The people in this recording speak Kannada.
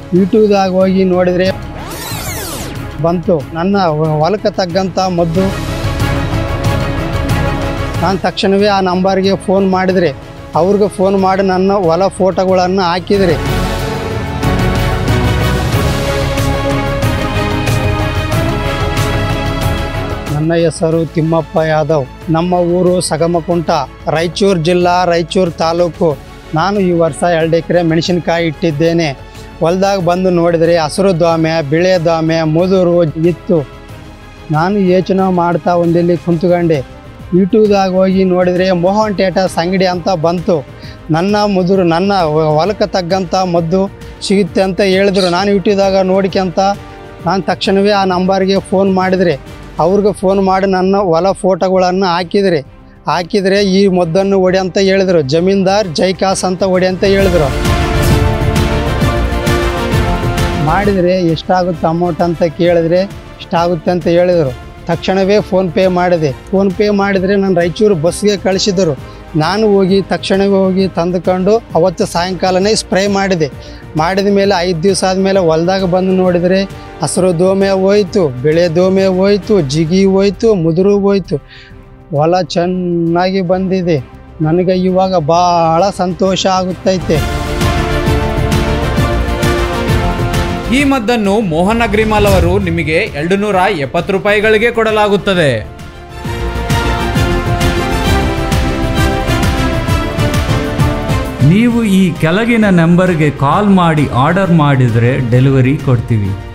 ಯೂಟ್ಯೂಬ್ದಾಗ ಹೋಗಿ ನೋಡಿದರೆ ಬಂತು ನನ್ನ ಹೊಲಕ್ಕೆ ತగ్గಂಥ ಮದ್ದು ನಾನು ತಕ್ಷಣವೇ ಆ ನಂಬರ್ಗೆ ಫೋನ್ ಮಾಡಿದರೆ ಅವ್ರಿಗೆ ಫೋನ್ ಮಾಡಿ ನನ್ನ ಹೊಲ ಫೋಟೋಗಳನ್ನು ಹಾಕಿದ್ರಿ ನನ್ನ ಹೆಸರು ತಿಮ್ಮಪ್ಪ ಯಾದವ್ ನಮ್ಮ ಊರು ಸಗಮಕುಂಟ ರಾಯಚೂರು ಜಿಲ್ಲಾ ರಾಯಚೂರು ತಾಲೂಕು ನಾನು ಈ ವರ್ಷ ಎರಡು ಎಕರೆ ಮೆಣಸಿನಕಾಯಿ ಇಟ್ಟಿದ್ದೇನೆ ಹೊಲ್ದಾಗ ಬಂದು ನೋಡಿದರೆ ಹಸಿರು ದ್ವಾಮೆ ಬಿಳೆ ದ್ವಾಮೆ ಮುದುರು ಇತ್ತು ನಾನು ಯೋಚನೆ ಮಾಡ್ತಾ ಒಂದಿಲ್ಲಿ ಕುಂತ್ಕೊಂಡೆ ಯೂಟ್ಯೂಬ್ದಾಗ ಹೋಗಿ ನೋಡಿದರೆ ಮೋಹನ್ ಟೇಟಸ್ ಅಂಗಡಿ ಅಂತ ಬಂತು ನನ್ನ ಮುದುರು ನನ್ನ ಹೊಲಕ್ಕೆ ತగ్గಂಥ ಮದ್ದು ಸಿಗುತ್ತೆ ಅಂತ ಹೇಳಿದ್ರು ನಾನು ಯೂಟ್ಯೂಬ್ದಾಗ ನೋಡ್ಕೊಂತ ನಾನು ತಕ್ಷಣವೇ ಆ ನಂಬರ್ಗೆ ಫೋನ್ ಮಾಡಿದರೆ ಅವ್ರಿಗೆ ಫೋನ್ ಮಾಡಿ ನನ್ನ ಹೊಲ ಫೋಟೋಗಳನ್ನು ಹಾಕಿದ್ರಿ ಹಾಕಿದರೆ ಈ ಮದ್ದನ್ನು ಹೊಡಿ ಅಂತ ಹೇಳಿದ್ರು ಜಮೀನ್ದಾರ್ ಜೈಕಾಸ್ ಅಂತ ಹೊಡಿ ಅಂತ ಹೇಳಿದ್ರು ಮಾಡಿದರೆ ಎಷ್ಟಾಗುತ್ತೆ ಅಮೌಂಟ್ ಅಂತ ಕೇಳಿದ್ರೆ ಇಷ್ಟಾಗುತ್ತೆ ಅಂತ ಹೇಳಿದರು ತಕ್ಷಣವೇ ಫೋನ್ಪೇ ಮಾಡಿದೆ ಫೋನ್ಪೇ ಮಾಡಿದರೆ ನಾನು ರಾಯಚೂರು ಬಸ್ಗೆ ಕಳಿಸಿದರು ನಾನು ಹೋಗಿ ತಕ್ಷಣವೇ ಹೋಗಿ ತಂದುಕೊಂಡು ಅವತ್ತು ಸಾಯಂಕಾಲನೇ ಸ್ಪ್ರೇ ಮಾಡಿದೆ ಮಾಡಿದ ಮೇಲೆ ಐದು ದಿವಸ ಆದಮೇಲೆ ಹೊಲ್ದಾಗ ಬಂದು ನೋಡಿದರೆ ಹಸಿರು ದೋಮೆ ಹೋಯ್ತು ಬೆಳೆ ದೋಮೆ ಹೋಯ್ತು ಜಿಗಿ ಹೋಯ್ತು ಮುದುರು ಹೋಯ್ತು ಹೊಲ ಚೆನ್ನಾಗಿ ಬಂದಿದೆ ನನಗೆ ಇವಾಗ ಭಾಳ ಸಂತೋಷ ಆಗುತ್ತೈತೆ ಈ ಮದ್ದನ್ನು ಮೋಹನ್ ಅಗ್ರಿಮಾಲ್ ಅವರು ನಿಮಗೆ ಎರಡು ನೂರ ಎಪ್ಪತ್ತು ರೂಪಾಯಿಗಳಿಗೆ ಕೊಡಲಾಗುತ್ತದೆ ನೀವು ಈ ಕೆಳಗಿನ ನಂಬರ್ಗೆ ಕಾಲ್ ಮಾಡಿ ಆರ್ಡರ್ ಮಾಡಿದರೆ ಡೆಲಿವರಿ ಕೊಡ್ತೀವಿ